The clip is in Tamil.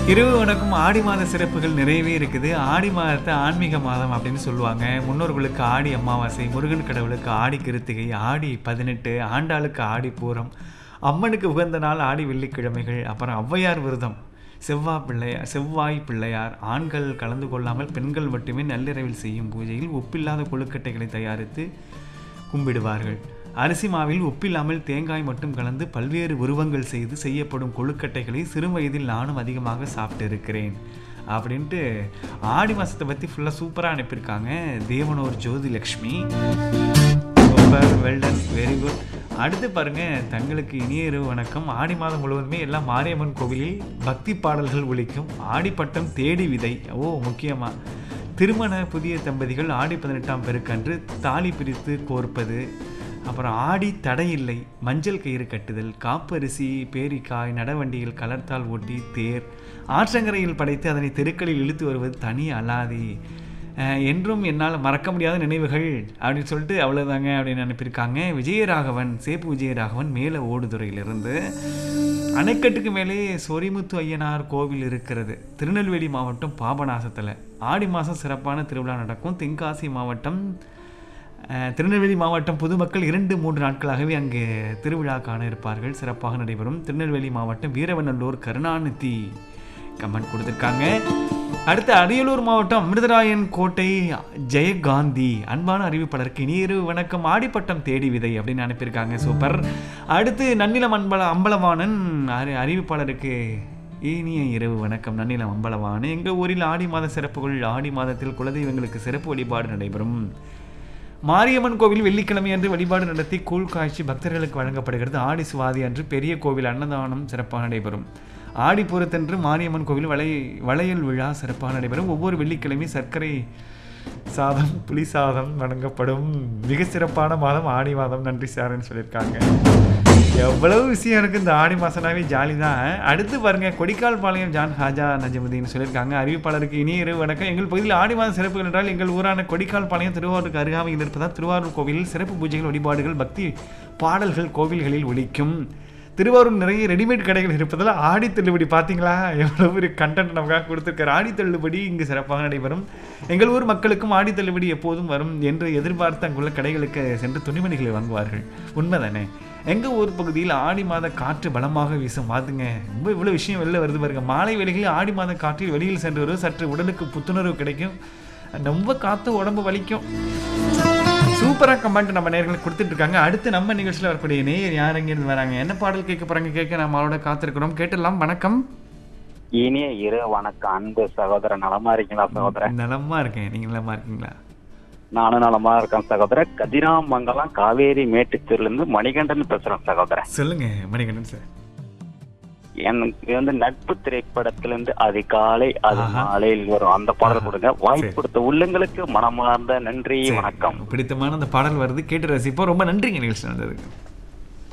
இரவு வணக்கம் ஆடி மாத சிறப்புகள் நிறையவே இருக்குது ஆடி மாதத்தை ஆன்மீக மாதம் அப்படின்னு சொல்லுவாங்க முன்னோர்களுக்கு ஆடி அமாவாசை முருகன் கடவுளுக்கு ஆடி கிருத்திகை ஆடி பதினெட்டு ஆண்டாளுக்கு ஆடி பூரம் அம்மனுக்கு உகந்த நாள் ஆடி வெள்ளிக்கிழமைகள் அப்புறம் ஔவையார் விரதம் செவ்வாய் பிள்ளையார் செவ்வாய் பிள்ளையார் ஆண்கள் கலந்து கொள்ளாமல் பெண்கள் மட்டுமே நள்ளிரவில் செய்யும் பூஜையில் ஒப்பில்லாத கொழுக்கட்டைகளை தயாரித்து கும்பிடுவார்கள் அரிசி மாவில் உப்பில்லாமல் தேங்காய் மட்டும் கலந்து பல்வேறு உருவங்கள் செய்து செய்யப்படும் கொழுக்கட்டைகளை சிறு வயதில் நானும் அதிகமாக சாப்பிட்டு இருக்கிறேன் அப்படின்ட்டு ஆடி மாதத்தை பற்றி ஃபுல்லாக சூப்பராக அனுப்பியிருக்காங்க Devanur Jothi Lakshmi super well done very good அடுத்து பாருங்க தங்களுக்கு இனிய இரவு வணக்கம் ஆடி மாதம் முழுவதுமே எல்லாம் மாரியம்மன் கோவிலில் பக்தி பாடல்கள் ஒலிக்கும் ஆடிப்பட்டம் தேடி விதை ஓ முக்கியமா திருமண புதிய தம்பதிகள் ஆடி பதினெட்டாம் பெருக்கன்று தாலி பிரித்து கோர்ப்பது அப்புறம் ஆடி தடையில்லை மஞ்சள் கயிறு கட்டுதல் காப்பரிசி பேரிக்காய் நடவண்டியில் கலர்த்தால் ஓட்டி தேர் ஆற்றங்கரையில் படைத்து அதனை தெருக்களில் இழுத்து வருவது தனி அலாதி அஹ் என்றும் என்னால் மறக்க முடியாத நினைவுகள் அப்படின்னு சொல்லிட்டு அவ்வளோதாங்க அப்படின்னு அனுப்பியிருக்காங்க விஜயராகவன் சேப்பு விஜயராகவன் மேலே ஓடுதுறையிலிருந்து அணைக்கட்டுக்கு மேலே சொரிமுத்து ஐயனார் கோவில் இருக்கிறது திருநெல்வேலி மாவட்டம் பாபநாசத்தில் ஆடி மாதம் சிறப்பான திருவிழா நடக்கும் தென்காசி மாவட்டம் அஹ், திருநெல்வேலி மாவட்டம் பொதுமக்கள் இரண்டு மூன்று நாட்களாகவே அங்கே திருவிழா காண இருப்பார்கள் சிறப்பாக நடைபெறும் திருநெல்வேலி மாவட்டம் வீரவநல்லூர் கருணாநிதி கமெண்ட் கொடுத்துருக்காங்க அடுத்து அரியலூர் மாவட்டம் அமிர்தராயன் கோட்டை ஜெயகாந்தி அன்பான அறிவிப்பாளருக்கு இனியிரு வணக்கம் ஆடிப்பட்டம் தேடி விதை அப்படின்னு அனுப்பியிருக்காங்க சூப்பர் அடுத்து நன்னிலம் அன்பல அம்பலவாணன் அறி அறிவிப்பாளருக்கு இனிய இரவு வணக்கம் நன்னிலம் அம்பலவாணன் எங்கள் ஊரில் ஆடி மாத சிறப்புகள் ஆடி மாதத்தில் குலதெய்வங்களுக்கு சிறப்பு வழிபாடு நடைபெறும் மாரியம்மன் கோவில் வெள்ளிக்கிழமை அன்று வழிபாடு நடத்தி கூழ் காய்ச்சி பக்தர்களுக்கு வழங்கப்படுகிறது ஆடி சுவாதி அன்று பெரிய கோவில் அன்னதானம் சிறப்பாக நடைபெறும் ஆடிப்பூரத்தன்று மாரியம்மன் கோவில் வளை வளையல் விழா சிறப்பாக நடைபெறும் ஒவ்வொரு வெள்ளிக்கிழமை சர்க்கரை சாதம் புளி சாதம் வழங்கப்படும் மிக சிறப்பான மாதம் ஆடி மாதம் நன்றி சார்ன்னு சொல்லியிருக்காங்க எவ்வளவு விஷயம் இருக்குது இந்த ஆடி மாதம்னாவே ஜாலி தான் அடுத்து பாருங்க கொடிக்கால் பாளையம் ஜான் ஹாஜா நஜமுதீன் சொல்லியிருக்காங்க அறிவிப்பாளருக்கு இனிய இரவு வணக்கம் எங்கள் பகுதியில் ஆடி மாதம் சிறப்புகள் என்றால் எங்கள் ஊரான கொடிக்கால் பாளையம் திருவாரூருக்கு அருகாமையில் இருப்பதால் திருவாரூர் கோவிலில் சிறப்பு பூஜைகள் வழிபாடுகள் பக்தி பாடல்கள் கோவில்களில் ஒலிக்கும் திருவாரூர் நிறைய ரெடிமேட் கடைகள் இருப்பதால் ஆடி தள்ளுபடி பார்த்தீங்களா எவ்வளோ ஒரு கண்டென்ட் நமக்காக கொடுத்துருக்காரு ஆடி தள்ளுபடி இங்கு சிறப்பாக நடைபெறும் எங்கள் ஊர் மக்களுக்கும் ஆடி தள்ளுபடி எப்போதும் வரும் என்று எதிர்பார்த்து அங்குள்ள கடைகளுக்கு சென்று துணிமணிகளை வாங்குவார்கள் உண்மைதானே எங்கள் ஊர் பகுதியில் ஆடி மாத காற்று பலமாக வீசும் வாதுங்க ரொம்ப இவ்வளோ விஷயம் வெளில வருது பாருங்க மாலை வேளைகளில் ஆடி மாத காற்றில் வெளியில் சென்று வருவது சற்று உடலுக்கு புத்துணர்வு கிடைக்கும் ரொம்ப காற்று உடம்பு வலிக்கும் சூப்பராக கமெண்ட் நம்ம நேர்களுக்கு கொடுத்துட்டு இருக்காங்க அடுத்து நம்ம நிகழ்ச்சியில் வரக்கூடிய நேயர் யார் எங்கேருந்து வராங்க என்ன பாடல் கேட்க போறாங்க கேட்க நம்ம அவளோட காத்திருக்கிறோம் கேட்டுடலாம் வணக்கம் இனிய இரு வணக்கம் அன்பு சகோதரன் நலமா இருக்கீங்களா சகோதரன் நலமா இருக்கேன் நீங்க நலமா இருக்கீங்களா நானும் நலமா இருக்கேன் சகோதரன் கதிராமங்கலம் காவேரி மேட்டுத்தூர்ல இருந்து மணிகண்டன் பேசுறேன் சகோதரன் சொல்லுங்க மணிகண்டன் சார் எனக்கு வந்து நட்பு திரைப்படத்துல இருந்து அதிகாலை அது ஆஹா. மாலையில் வரும் அந்த பாடல் ஆஹா. கொடுங்க வாய்ப்பு சரி. கொடுத்த உள்ளங்களுக்கு மனமார்ந்த நன்றி வணக்கம் பிடித்தமான அந்த பாடல் வருது கேட்டு ரசிப்போம் ரொம்ப நன்றிங்க நிகழ்ச்சி நடந்ததுக்கு